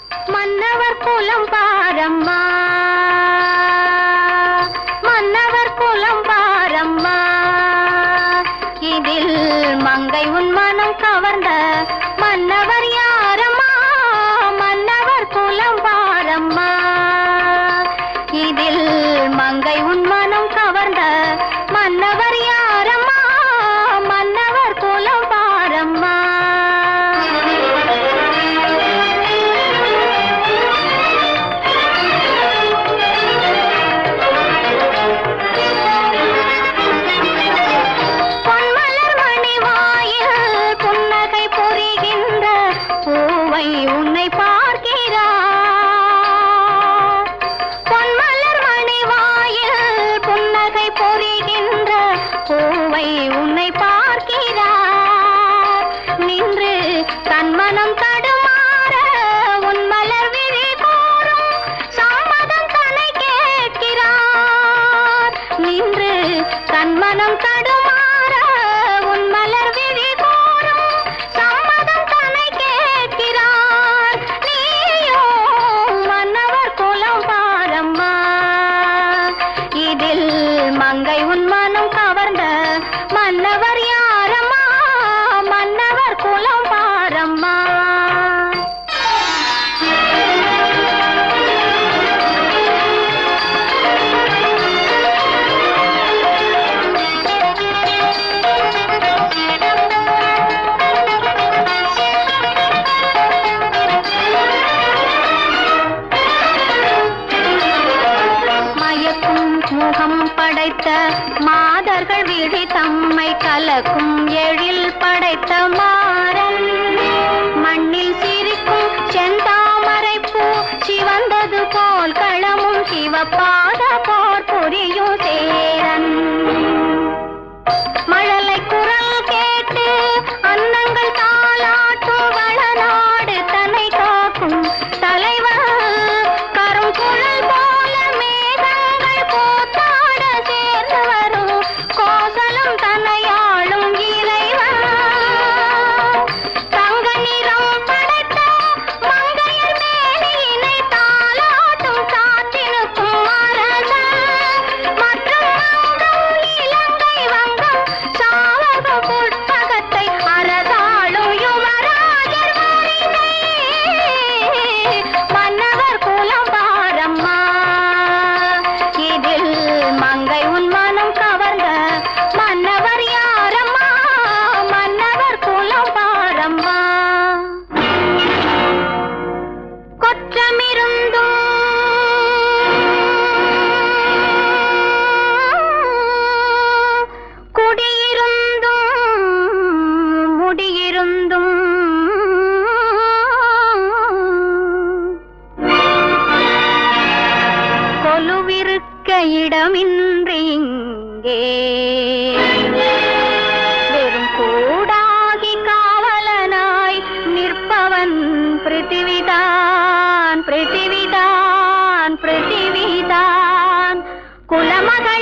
மன்னவர் குலம் பாரம்மா மன்னவர் குலம் பாரம்மா இதில் மங்கை உன் மனம் கவர்ந்த மன்னவர் யாரம்மா மன்னவர் குலம் பாரம்மா இதில் மங்கை உன் மனம் கவர்ந்த மன்னவர் யாரம்மா மன்னவர் குலம் பாரம்மா பொன்மலர் மணிவாயில் புன்னகை புரிகின்ற பூவை உன்னை பார்க்கிறார் பொன்மலர் மணிவாயில் புன்னகை புரிகின்ற பூவை உன்னை பார்க்கிறார் நின்று தன்மனம் தடுமாற உன் மலர் விழி கூறும் சம்மதம் தன்னை கேட்கிறார் நின்று தன்மனம் தடுமாற உன் மலர் விழி கூறும் சம்மதம் தன்னை கேட்கிறார் நீயோ மன்னவர் குலம் பாரம்மா இதில் மங்கை உன் மனம் கவர்ந்த மன்னவர் யாரம்மா மன்னவர் குலம் பாரம்மா மயக்கும் முகம் படைத்த மாதர்கள் விழி தம்மை கலக்கும் எழில் படைத்த மாறன் மண்ணில் சிரிக்கும் செந்தாமரை பூ சிவந்தது போல் களமும் சிவப்பாத போர் புரியும் சேரன் மழலை குரல் கேட்டு அன்னங்கள் தாளாட்டும் வளநாடு தன்னை காக்கும் தலைவன் கரும் குழல் போல மேகங்கள் கூத்தாட சேர்ந்து வரும் கோசலம் தன்னையாளும் இறைவன் தங்க நிறம் படைத்த மங்கையர் மேனியினை தாளாட்டும் காற்றினுக்கும் அரசன் மற்றும் மங்கம் இலங்கை வங்கம் சாவக புட்பகத்தை அரசாளும் யுவராஜர் வாரிசை மன்னவர் குலம் பாரம்மா இதில் மங்கை உன் மனம் கவர்ந்த மன்னவர் யாரம்மா மன்னவர் குலம் பாரம்மா கொற்றமிருந்தும் குடியிருந்தும் முடியிருந்தும் கொலுவிருக்க இடமின்றி இங்கே வெறும் கூடாகி காவலனாய் நிற்பவன் பிருத்திவிதான் பிருத்திவிதான் பிருத்திவிதான் குலமகள்